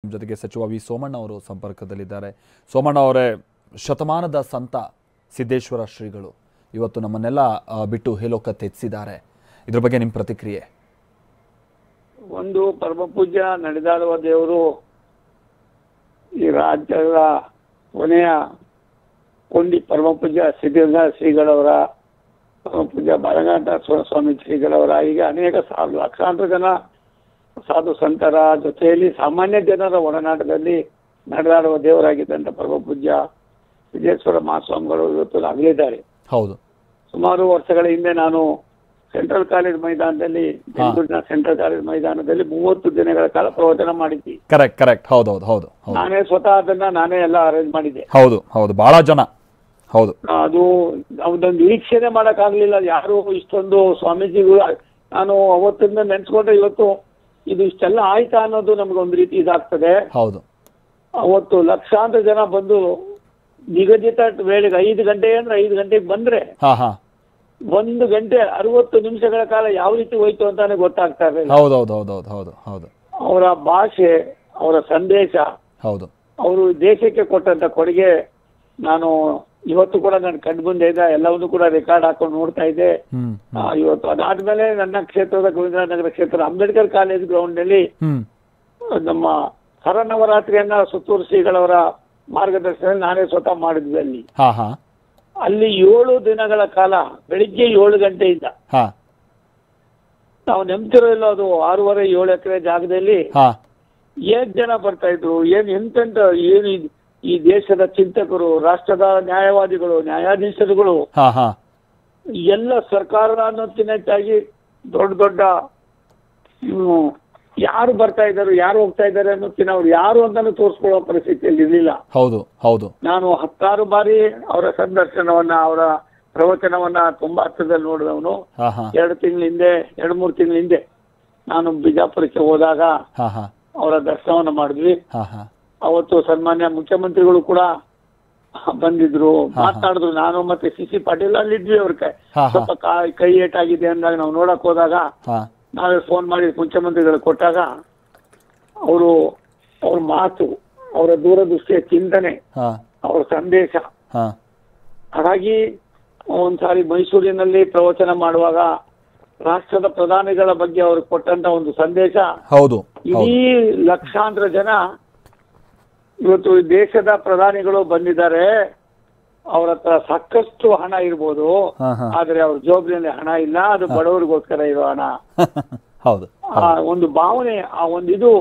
ಜೊತೆಗೆ ಸಚಿವ ವಿ ಸೋಮಣ್ಣ ಅವರು ಸಂಪರ್ಕದಲ್ಲಿದ್ದಾರೆ ಸೋಮಣ್ಣ ಅವರೇ ಶತಮಾನದ ಸಂತ ಸಿದ್ದೇಶ್ವರ ಶ್ರೀಗಳು ಇವತ್ತು ನಮ್ಮನ್ನೆಲ್ಲ ಆ, ಬಿಟ್ಟು ಹೇಲೋಕ ತೆತ್ತಿಸಿದ್ದಾರೆ ಇದ್ರ ಬಗ್ಗೆ ನಿಮ್ಮ ಪ್ರತಿಕ್ರಿಯೆ ಒಂದು ಪರಮ ಪೂಜ್ಯ ನಡೆದಾಡುವ ದೇವರು ಈ ರಾಜ್ಯದ ಕೊನೆಯ ಕೊಂಡಿ ಪರಮ ಪೂಜ್ಯ ಸಿದ್ಧಗಂಗಾ ಶ್ರೀಗಳವರ ಪರಮ ಪೂಜ್ಯ ಬಾಲಗಂಗಾಧರ ಸ್ವಾಮಿ ಶ್ರೀಗಳವರ ಈಗ ಅನೇಕ ಸಾವಿರ ಲಕ್ಷಾಂತರ ಜನ ಸಾಧು ಸಂತರ ಜೊತೆಯಲ್ಲಿ ಸಾಮಾನ್ಯ ಜನರ ಒಡನಾಟದಲ್ಲಿ ನಡೆದಾಡುವ ದೇವರಾಗಿದ್ದಂತ ಪರಮ ಪೂಜ್ಯ ಸಿದ್ದೇಶ್ವರ ಮಹಾಸ್ವಾಮಿಗಳು ಇವತ್ತು ಅಗಲಿದ್ದಾರೆ ಹೌದು ಸುಮಾರು ವರ್ಷಗಳ ಹಿಂದೆ ನಾನು ಸೆಂಟ್ರಲ್ ಕಾಲೇಜ್ ಮೈದಾನದಲ್ಲಿ ಬೆಂಗಳೂರಿನ ಸೆಂಟ್ರಲ್ ಕಾಲೇಜ್ ಮೈದಾನದಲ್ಲಿ ಮೂವತ್ತು ದಿನಗಳ ಕಾಲ ಪ್ರವಚನ ಮಾಡಿದ್ವಿ ಕರೆಕ್ಟ್ ಕರೆಕ್ಟ್ ಹೌದು ಹೌದು ಹೌದು ಹೌದು ನಾನೇ ಸ್ವತಃ ಅದನ್ನ ನಾನೇ ಎಲ್ಲ ಅರೇಂಜ್ ಮಾಡಿದ್ದೆ ಹೌದು ಹೌದು ಭಾಳ ಜನ ಹೌದು ಅದು ಅದೊಂದು ನಿರೀಕ್ಷೆನೆ ಮಾಡಕ್ಕಾಗ್ಲಿಲ್ಲ ಯಾರು ಇಷ್ಟೊಂದು ಸ್ವಾಮೀಜಿಗಳು ನಾನು ಅವತ್ತಿಂದ ನೆನ್ಸ್ಕೊಂಡ್ರೆ ಇವತ್ತು ಇದು ಇಷ್ಟೆಲ್ಲ ಆಯ್ತಾ ಅನ್ನೋದು ನಮ್ಗೊಂದು ರೀತಿ ಇದಾಗ್ತದೆ ಹೌದು ಅವತ್ತು ಲಕ್ಷಾಂತರ ಜನ ಬಂದು ನಿಗದಿತ ವೇಳೆಗೆ ಐದು ಗಂಟೆ ಅಂದ್ರೆ ಐದು ಗಂಟೆಗೆ ಬಂದ್ರೆ ಹಾಂ ಹಾಂ ಒಂದು ಗಂಟೆ ಅರವತ್ತು ನಿಮಿಷಗಳ ಕಾಲ ಯಾವ ರೀತಿ ಹೋಯ್ತು ಅಂತಾನೆ ಗೊತ್ತಾಗ್ತಾ ಇರಲಿಲ್ಲ ಹೌದು ಹೌದು ಹೌದು ಹೌದು ಹೌದು ಹೌದು ಅವರ ಭಾಷೆ ಅವರ ಸಂದೇಶ ಹೌದು ಅವರು ದೇಶಕ್ಕೆ ಕೊಟ್ಟಂತ ಕೊಡುಗೆ ನಾನು ಇವತ್ತು ಕೂಡ ನನ್ನ ಕಣ್ಣು ಮುಂದೆ ಇದೆ ಎಲ್ಲವನ್ನೂ ಕೂಡ ರೆಕಾರ್ಡ್ ಹಾಕೊಂಡು ನೋಡ್ತಾ ಇದ್ದೆ ಹ್ಮ್ ಆ, ಇವತ್ತು ಅದಾದ್ಮೇಲೆ ನನ್ನ ಕ್ಷೇತ್ರದ ಗೋವಿಂದನಗರ ಕ್ಷೇತ್ರ ಅಂಬೇಡ್ಕರ್ ಕಾಲೇಜ್ ಗ್ರೌಂಡ್ ನಲ್ಲಿ ಹ್ಮ್ ನಮ್ಮ ಶರನ್ನವರಾತ್ರಿಯನ್ನ ಸುತ್ತೂರು ಶ್ರೀಗಳವರ ಮಾರ್ಗದರ್ಶನದಲ್ಲಿ ನಾನೇ ಸ್ವತಃ ಮಾಡಿದ್ವಿ ಅಲ್ಲಿ ಹಾಂ ಹಾಂ ಅಲ್ಲಿ ಏಳು ದಿನಗಳ ಕಾಲ ಬೆಳಿಗ್ಗೆ ಏಳು ಗಂಟೆಯಿಂದ ಹಾಂ ನಾವು ನೆಮ್ತಿರೋಲ್ಲ ಅದು ಆರೂವರೆ ಏಳು ಎಕರೆ ಜಾಗದಲ್ಲಿ ಹಾಂ ಏನ್ ಜನ ಬರ್ತಾ ಇದ್ರು ಏನ್ ಎಂತೆಂತ ಏನು ಇದ್- ಈ ದೇಶದ ಚಿಂತಕರು ರಾಷ್ಟ್ರದ ನ್ಯಾಯವಾದಿಗಳು ನ್ಯಾಯಾಧೀಶರುಗಳು ಹಾಂ ಹಾಂ ಎಲ್ಲ ಸರ್ಕಾರ ಅನ್ನೋದಕ್ಕಿಂತ ಹೆಚ್ಚಾಗಿ ದೊಡ್ಡ ದೊಡ್ಡ ಇವ್ನು ಯಾರು ಬರ್ತಾ ಇದ್ದಾರೆ ಯಾರು ಹೋಗ್ತಾ ಇದ್ದಾರೆ ಅನ್ನೋದಕ್ಕಿಂತ ಅವ್ರು ಯಾರು ಅಂತಾನು ತೋರಿಸ್ಕೊಳ್ಳೋ ಪರಿಸ್ಥಿತಿಯಲ್ಲಿ ಇರ್ಲಿಲ್ಲ ಹೌದು ಹೌದು ನಾನು ಹತ್ತಾರು ಬಾರಿ ಅವರ ಸಂದರ್ಶನವನ್ನ ಅವರ ಪ್ರವಚನವನ್ನ ತುಂಬಾ ಹತ್ತಿರದಲ್ಲಿ ನೋಡಿದವನು ಹಾಂ ಹಾಂ ಎರಡು ತಿಂಗಳ ಹಿಂದೆ ಎರಡು ಮೂರು ತಿಂಗಳ ಹಿಂದೆ ನಾನು ಬಿಜಾಪುರಕ್ಕೆ ಹೋದಾಗ ಹಾಂ ಹಾಂ ಅವರ ದರ್ಶನವನ್ನ ಮಾಡಿದ್ವಿ ಹಾಂ ಹಾಂ ಅವತ್ತು ಸನ್ಮಾನ್ಯ ಮುಖ್ಯಮಂತ್ರಿಗಳು ಕೂಡ ಬಂದಿದ್ರು ಮಾತನಾಡಿದ್ರು ನಾನು ಮತ್ತೆ ಸಿ ಸಿ ಪಾಟೀಲ್ ಅಲ್ಲಿ ಇದ್ವಿ ಅವ್ರ ಕೈ ಹಾ, ಹಾ. ಸ್ವಲ್ಪ ಕೈ- ಕೈ ಏಟಾಗಿದೆ ಅಂದಾಗ ನಾವು ನೋಡಕ್ ಹೋದಾಗ ಹಾಂ ನಾವೇ ಫೋನ್ ಮಾಡಿ ಮುಖ್ಯಮಂತ್ರಿಗಳು ಕೊಟ್ಟಾಗ ಅವರು ಅವ್ರ ಮಾತು ಅವರ ದೂರದೃಷ್ಟಿಯ ಚಿಂತನೆ ಹಾಂ ಅವರ ಸಂದೇಶ ಹಾಂ ಹಾಗಾಗಿ ಒಂದ್ಸಾರಿ ಮೈಸೂರಿನಲ್ಲಿ ಪ್ರವಚನ ಮಾಡುವಾಗ ರಾಷ್ಟ್ರದ ಪ್ರಧಾನಿಗಳ ಬಗ್ಗೆ ಅವರು ಕೊಟ್ಟಂತ ಒಂದು ಸಂದೇಶ ಹೌದು ಹೌದು ಇಡೀ ಲಕ್ಷಾಂತರ ಜನ ಇವತ್ತು ಈ ದೇಶದ ಪ್ರಧಾನಿಗಳು ಬಂದಿದ್ದಾರೆ ಅವ್ರ ಹತ್ರ ಸಾಕಷ್ಟು ಹಣ ಇರ್ಬೋದು ಹಾಂ ಹಾಂ ಆದ್ರೆ ಅವ್ರ ಜೋಬ್ನಲ್ಲಿ ಹಣ ಇಲ್ಲ ಅದು ಬಡವರಿಗೋಸ್ಕರ ಇರೋ ಹಣ ಹೌದು ಆ ಒಂದು ಭಾವನೆ ಆ ಒಂದು ಇದು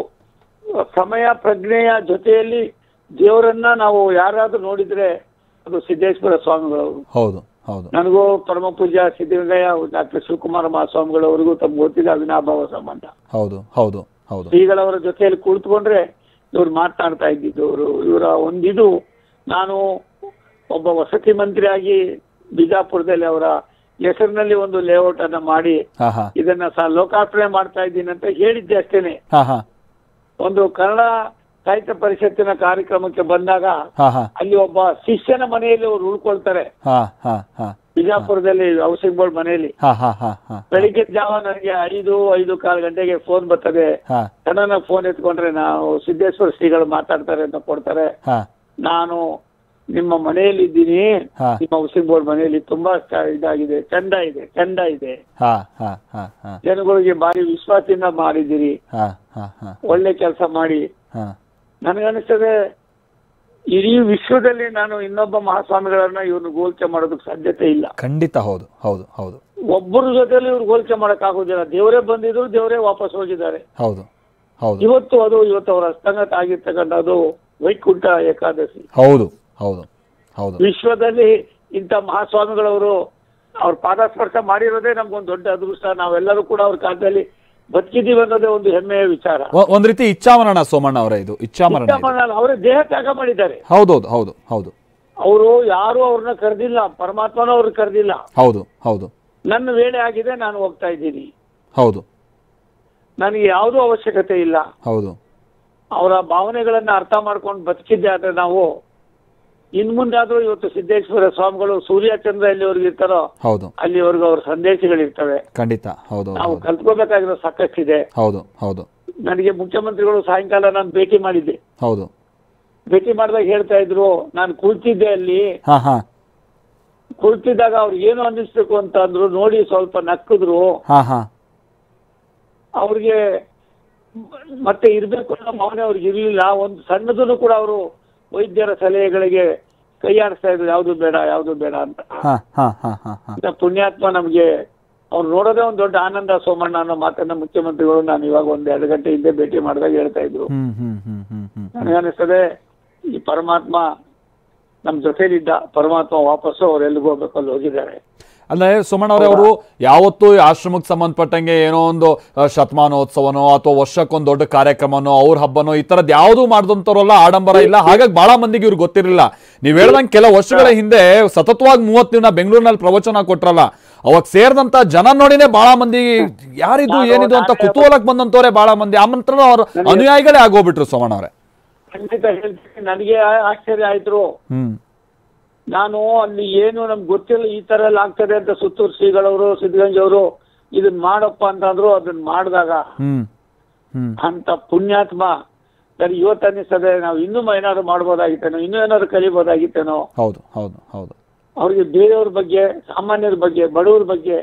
ಸಮಯ ಪ್ರಜ್ಞೆಯ ಜೊತೆಯಲ್ಲಿ ದೇವರನ್ನ ನಾವು ಯಾರಾದ್ರೂ ನೋಡಿದ್ರೆ ಅದು ಸಿದ್ದೇಶ್ವರ ಸ್ವಾಮಿಗಳವರು ಹೌದು ಹೌದು ನನಗೂ ಪರಮ ಪೂಜ್ಯ ಸಿದ್ಧಗಂಗಯ್ಯ ಡಾಕ್ಟರ್ ಶಿವಕುಮಾರ ಮಹಾಸ್ವಾಮಿಗಳವರಿಗೂ ತಮ್ಗೆ ಗೊತ್ತಿಲ್ಲ ಅವಿನಾಭಾವ ಸಂಬಂಧ ಹೌದು ಹೌದು ಹೌದು ಶ್ರೀಗಳವರ ಜೊತೆಯಲ್ಲಿ ಕುಳಿತುಕೊಂಡ್ರೆ ಇವ್ರು ಮಾತನಾಡ್ತಾ ಇದ್ದಿದ್ದವರು ಇವರ ಒಂದಿದು ನಾನು ಒಬ್ಬ ವಸತಿ ಮಂತ್ರಿಯಾಗಿ ಬಿಜಾಪುರದಲ್ಲಿ ಅವರ ಹೆಸರಿನಲ್ಲಿ ಒಂದು ಲೇಔಟ್ ಅನ್ನ ಮಾಡಿ ಹಾಂ ಹಾಂ ಇದನ್ನ ಸಹ ಲೋಕಾರ್ಪಣೆ ಮಾಡ್ತಾ ಇದ್ದೀನಿ ಅಂತ ಹೇಳಿದ್ದೆ ಅಷ್ಟೇನೆ ಹಾಂ ಹಾಂ ಒಂದು ಕನ್ನಡ ಸಾಹಿತ್ಯ ಪರಿಷತ್ತಿನ ಕಾರ್ಯಕ್ರಮಕ್ಕೆ ಬಂದಾಗ ಹಾಂ ಹಾಂ ಅಲ್ಲಿ ಒಬ್ಬ ಶಿಷ್ಯನ ಮನೆಯಲ್ಲಿ ಅವ್ರು ಉಳ್ಕೊಳ್ತಾರೆ ಹಾಂ ಹಾಂ ಹಾಂ ಬಿಜಾಪುರದಲ್ಲಿ ಹೌಸಿಂಗ್ ಬೋರ್ಡ್ ಮನೆಯಲ್ಲಿ ಹಾಂ ಹಾಂ ಹಾಂ ಹಾಂ ಬೆಳಿಗ್ಗೆ ಜಾವ ನನಗೆ ಐದು ಐದು ಕಾಲು ಗಂಟೆಗೆ ಫೋನ್ ಬರ್ತದೆ ಹಾಂ ಸಡನ್ ಫೋನ್ ಎತ್ಕೊಂಡ್ರೆ ನಾವು ಸಿದ್ದೇಶ್ವರ ಶ್ರೀಗಳು ಮಾತಾಡ್ತಾರೆ ಅಂತ ಕೊಡ್ತಾರೆ ಹಾಂ ನಾನು ನಿಮ್ಮ ಮನೆಯಲ್ಲಿ ಇದ್ದೀನಿ ಹಾ. ನಿಮ್ಮ ಹೌಸಿಂಗ್ ಬೋರ್ಡ್ ಮನೆಯಲ್ಲಿ ತುಂಬಾ ಚ- ಇದಾಗಿದೆ ಚಂದ ಇದೆ ಚಂದ ಇದೆ ಹಾಂ ಹಾಂ ಹಾಂ ಹಾಂ ಜನಗಳಿಗೆ ಭಾರಿ ವಿಶ್ವಾಸದಿಂದ ಮಾಡಿದ್ದೀರಿ ಹಾಂ ಹಾಂ ಹಾಂ ಒಳ್ಳೆ ಕೆಲಸ ಮಾಡಿ ಹಾಂ ನನಗನ್ನಿಸ್ತದೆ ಇಡೀ ವಿಶ್ವದಲ್ಲಿ ನಾನು ಇನ್ನೊಬ್ಬ ಮಹಾಸ್ವಾಮಿಗಳನ್ನ ಇವ್ರನ್ನ ಹೋಲಿಕೆ ಮಾಡೋದಕ್ಕೆ ಸಾಧ್ಯತೆ ಇಲ್ಲ ಖಂಡಿತ ಹೌದು ಹೌದು ಹೌದು ಒಬ್ಬರ ಜೊತೆಲಿ ಇವ್ರು ಹೋಲಿಕೆ ಮಾಡಕ್ ಆಗೋದಿಲ್ಲ ದೇವರೇ ಬಂದಿದ್ರು ದೇವರೇ ವಾಪಸ್ ಹೋಗಿದ್ದಾರೆ ಹೌದು ಹೌದು ಇವತ್ತು ಅದು ಇವತ್ತು ಅವರ ಅಸ್ತಂಗತ ಆಗಿರ್ತಕ್ಕಂಥದ್ದು ವೈಕುಂಠ ಏಕಾದಶಿ ಹೌದು ಹೌದು ಹೌದು ವಿಶ್ವದಲ್ಲಿ ಇಂಥ ಮಹಾಸ್ವಾಮಿಗಳವರು ಅವ್ರ ಪಾದಸ್ಪರ್ಶ ಮಾಡಿರೋದೇ ನಮ್ಗೊಂದು ದೊಡ್ಡ ಅದೃಷ್ಟ ನಾವೆಲ್ಲರೂ ಕೂಡ ಅವ್ರ ಕಾಲದಲ್ಲಿ ಬದುಕಿದೀವಿ ಅನ್ನೋದೇ ಒಂದು ಹೆಮ್ಮೆಯ ವಿಚಾರ ಒ- ಒಂದ್ ರೀತಿ ಇಚ್ಛಾಮರಣ ಸೋಮಣ್ಣ ಅವರೇ ಇದು ಇಚ್ಛಾಮರಣ ಇದು. ಚಿಕ್ಕಮ್ಮನಲ್ಲಿ ಅವರೇ ದೇಹ ತ್ಯಾಗ ಮಾಡಿದ್ದಾರೆ ಹೌದೌದು ಹೌದು ಹೌದು ಅವರು ಯಾರು ಅವ್ರನ್ನ ಕರೆದಿಲ್ಲ ಪರಮಾತ್ಮನೂ ಅವ್ರನ್ನ ಕರೆದಿಲ್ಲ ಹೌದು ಹೌದು ನನ್ನ ವೇಳೆ ಆಗಿದೆ ನಾನು ಹೋಗ್ತಾ ಇದ್ದೀನಿ ಹೌದು ನನಗೆ ಯಾವುದೂ ಅವಶ್ಯಕತೆ ಇಲ್ಲ ಹೌದು ಅವರ ಭಾವನೆಗಳನ್ನ ಅರ್ಥ ಮಾಡ್ಕೊಂಡು ಬದುಕಿದ್ದೆ ಆದ್ರೆ ನಾವು ಇನ್ ಮುಂದಾದ್ರೂ ಇವತ್ತು ಸಿದ್ದೇಶ್ವರ ಸ್ವಾಮಿಗಳು ಸೂರ್ಯ ಚಂದ್ರ ಎಲ್ಲಿವರೆಗೂ ಇರ್ತಾರೋ ಹೌದು ಅಲ್ಲಿವರೆಗೂ ಅವ್ರ ಸಂದೇಶಗಳಿರ್ತವೆ ಖಂಡಿತ ಹೌದು ನಾವು ಹೌದು ಕಲ್ತ್ಕೋಬೇಕಾಗಿರೋ ಸಾಕಷ್ಟಿದೆ ಹೌದು ಹೌದು ನನಗೆ ಮುಖ್ಯಮಂತ್ರಿಗಳು ಸಾಯಂಕಾಲ ನಾನು ಭೇಟಿ ಮಾಡಿದ್ದೆ ಹೌದು ಭೇಟಿ ಮಾಡಿದಾಗ ಹೇಳ್ತಾ ಇದ್ರು ನಾನು ಕುಳಿತಿದ್ದೆ ಅಲ್ಲಿ ಹಾ ಹಾ ಕುಳಿತಿದ್ದಾಗ ಅವ್ರು ಏನು ಅನ್ನಿಸ್ಬೇಕು ಅಂತ ಅಂದ್ರು ನೋಡಿ ಸ್ವಲ್ಪ ನಕ್ಕಿದ್ರು ಹಾ ಹಾ ಅವ್ರಿಗೆ ಮತ್ತೆ ಇರ್ಬೇಕು ಅನ್ನೋ ಭಾವನೆ ಅವ್ರಿಗೆ ಇರ್ಲಿಲ್ಲ ಒಂದು ಸಣ್ಣದನ್ನು ಕೂಡ ಅವರು ವೈದ್ಯರ ಸಲಹೆಗಳಿಗೆ ಕೈ ಆಡಿಸ್ತಾ ಇದ್ರು ಯಾವ್ದು ಬೇಡ ಯಾವ್ದು ಬೇಡ ಅಂತ ಹಾ ಹಾ ಹಾ ಹಾ ಹಾ ಇಂಥ ಪುಣ್ಯಾತ್ಮ ನಮ್ಗೆ ಅವ್ರು ನೋಡೋದೇ ಒಂದು ದೊಡ್ಡ ಆನಂದ ಸೋಮಣ್ಣ ಅನ್ನೋ ಮಾತನ್ನ ಮುಖ್ಯಮಂತ್ರಿಗಳು ನಾನು ಇವಾಗ ಒಂದ್ ಎರಡು ಗಂಟೆ ಹಿಂದೆ ಭೇಟಿ ಮಾಡಿದಾಗ ಹೇಳ್ತಾ ಇದ್ರು ಹ್ಮ್ ಹ್ಮ್ ಹ್ಮ್ ಹ್ಮ್ ಹ್ಮ್ ನನಗನ್ನಿಸ್ತದೆ ಈ ಪರಮಾತ್ಮ ನಮ್ ಜೊತೆಲಿದ್ದ ಪರಮಾತ್ಮ ವಾಪಸ್ಸು ಅವ್ರು ಎಲ್ಲಿಗೆ ಹೋಗ್ಬೇಕು ಅಲ್ಲಿ ಹೋಗಿದ್ದಾರೆ ಅಲ್ಲೇ ಸುಮಣ್ಣ ಅವರೇ ಅವರು ಯಾವತ್ತೂ ಈ ಆಶ್ರಮಕ್ಕೆ ಸಂಬಂಧಪಟ್ಟಂಗೆ ಏನೋ ಒಂದು ಆ, ಶತಮಾನೋತ್ಸವನೋ ಅಥವಾ ವರ್ಷಕ್ಕೊಂದು ದೊಡ್ಡ ಕಾರ್ಯಕ್ರಮನೋ ಅವ್ರ ಹಬ್ಬನೋ ಈ ತರದ್ ಯಾವ್ದು ಮಾಡ್ದಂತವ್ರಲ್ಲ ಆಡಂಬರ ಇಲ್ಲ ಹಾಗಾಗಿ ಬಹಳ ಮಂದಿಗೆ ಇವ್ರಿಗೆ ಗೊತ್ತಿರಲಿಲ್ಲ ನೀವ್ ಹೇಳ್ದಂಗೆ ಕೆಲ ವರ್ಷಗಳ ಹಿಂದೆ ಸತತವಾಗಿ ಮೂವತ್ತು ದಿನ ಬೆಂಗಳೂರಿನಲ್ಲಿ ಪ್ರವಚನ ಕೊಟ್ರಲ್ಲ ಅವಾಗ ಸೇರಿದಂತ ಜನ ನೋಡಿನೇ ಬಹಳ ಮಂದಿ ಯಾರಿದು ನಾನು- ಏನಿದು ಅಂತ ನಾನು- ಕುತೂಹಲಕ್ಕೆ ಬಂದಂತವ್ರೆ ಬಹಳ ಮಂದಿ ಆ ಮಂತ್ರ ಅವ್ರ ಅನುಯಾಯಿಗಳೇ ಆಗೋಗ್ಬಿಟ್ರು ಸೋಮಣ್ಣ ಅವರೇ ಖಂಡಿತ ಹೇಳ್ತೀನಿ ನನಗೆ ಆ- ಆಶ್ಚರ್ಯ ಆಯ್ತು ಹ್ಮ್ ನಾನು ಅಲ್ಲಿ ಏನು ನಮ್ಗೆ ಗೊತ್ತಿಲ್ಲ ಈ ತರ ಎಲ್ಲ ಆಗ್ತದೆ ಅಂತ ಸುತ್ತೂರು ಶ್ರೀಗಳವರು ಸಿದ್ದಗಂಜ್ ಅವರು ಇದನ್ನ ಮಾಡಪ್ಪ ಅಂತಂದ್ರು ಅದನ್ನ ಮಾಡಿದಾಗ ಹ್ಮ್ ಹ್ಮ್ ಅಂತ ಪುಣ್ಯಾತ್ಮ ಸರಿ ಇವತ್ತು ಅನ್ನಿಸ್ತದೆ ನಾವು ಇನ್ನೂ ಏನಾದ್ರು ಮಾಡ್ಬೋದಾಗಿತ್ತೇನೋ ಇನ್ನೂ ಏನಾದ್ರು ಕಲಿಬೋದಾಗಿತ್ತೇನೋ ಹೌದು ಹೌದು ಹೌದು ಅವ್ರಿಗೆ ಬೇರೆಯವ್ರ ಬಗ್ಗೆ ಸಾಮಾನ್ಯರ ಬಗ್ಗೆ ಬಡವ್ರ ಬಗ್ಗೆ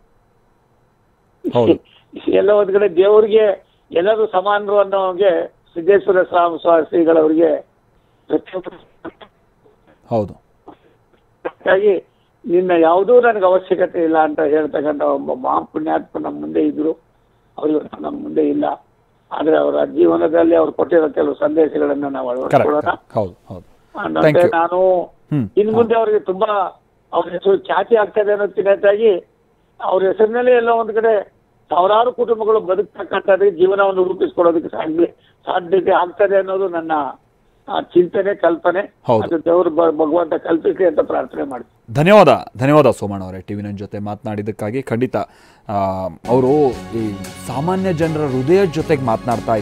ಹೌದು. ಎಲ್ಲ ಒಂದ್ ಕಡೆ ದೇವ್ರಿಗೆ ಎಲ್ಲರೂ ಸಮಾನರು ಅನ್ನೋಗೆ ಸಿದ್ದೇಶ್ವರ ಸ್ವಾಮಿ ಸ್ವ- ಶ್ರೀಗಳವರಿಗೆ ಪ್ರತಿಯೊಬ್ಬರು ಹೌದು ಹಾಗಾಗಿ ನಿನ್ನ ಯಾವುದೂ ನನಗೆ ಅವಶ್ಯಕತೆ ಇಲ್ಲ ಅಂತ ಹೇಳ್ತಕ್ಕಂಥ ಒಬ್ಬ ಮಹಾ ಪುಣ್ಯಾತ್ಮ ನಮ್ಮ ಮುಂದೆ ಇದ್ರು ಅವರು ನಮ್ಮ ಮುಂದೆ ಇಲ್ಲ ಆದ್ರೆ ಅವರ ಜೀವನದಲ್ಲಿ ಅವ್ರು ಕೊಟ್ಟಿರೋ ಕೆಲವು ಸಂದೇಶಗಳನ್ನ ನಾವು ಅಳವಡಿಸ್ಕೊಳ್ಳೋಣ ಕರೆಕ್ಟ್ ಹೌದು ಹೌದು ಅನ್ನೋದೇ Thank you. ನಾನು ಹ್ಮ್ ಇನ್ ಮುಂದೆ ಅವರಿಗೆ ತುಂಬಾ ಅವ್ರ ಹೆಸರು ಖ್ಯಾತಿ ಆಗ್ತದೆ ಅನ್ನೋದಕ್ಕಿಂತಾಗಿ ಅವ್ರ ಹೆಸರಿನಲ್ಲಿ ಎಲ್ಲ ಒಂದ್ ಕಡೆ ಸಾವಿರಾರು ಕುಟುಂಬಗಳು ಬದುಕ್ತಕ್ಕಂಥದ್ದು ಜೀವನವನ್ನು ರೂಪಿಸ್ಕೊಳ್ಳೋದಕ್ಕೆ ಸಾಧ್ಯ ಸಾಧ್ಯತೆ ಆಗ್ತದೆ ಅನ್ನೋದು ನನ್ನ ಆ, ಚಿಂತನೆ ಕಲ್ಪನೆ ಹೌದು. ಅದು ದೇವರು ಬ- ಭಗವಂತ ಕಲ್ಪಿಸಿ ಅಂತ ಪ್ರಾರ್ಥನೆ ಮಾಡ್ತೀನಿ ಧನ್ಯವಾದ ಧನ್ಯವಾದ ಸೋಮಣ್ಣ ಅವರೇ ಟಿ ವಿ ನೈನ್ ಜೊತೆ ಮಾತನಾಡಿದ್ದಕ್ಕಾಗಿ ಖಂಡಿತ ಅವರು ಈ ಸಾಮಾನ್ಯ ಜನರ ಹೃದಯದ ಜೊತೆಗೆ ಮಾತನಾಡ್ತಾ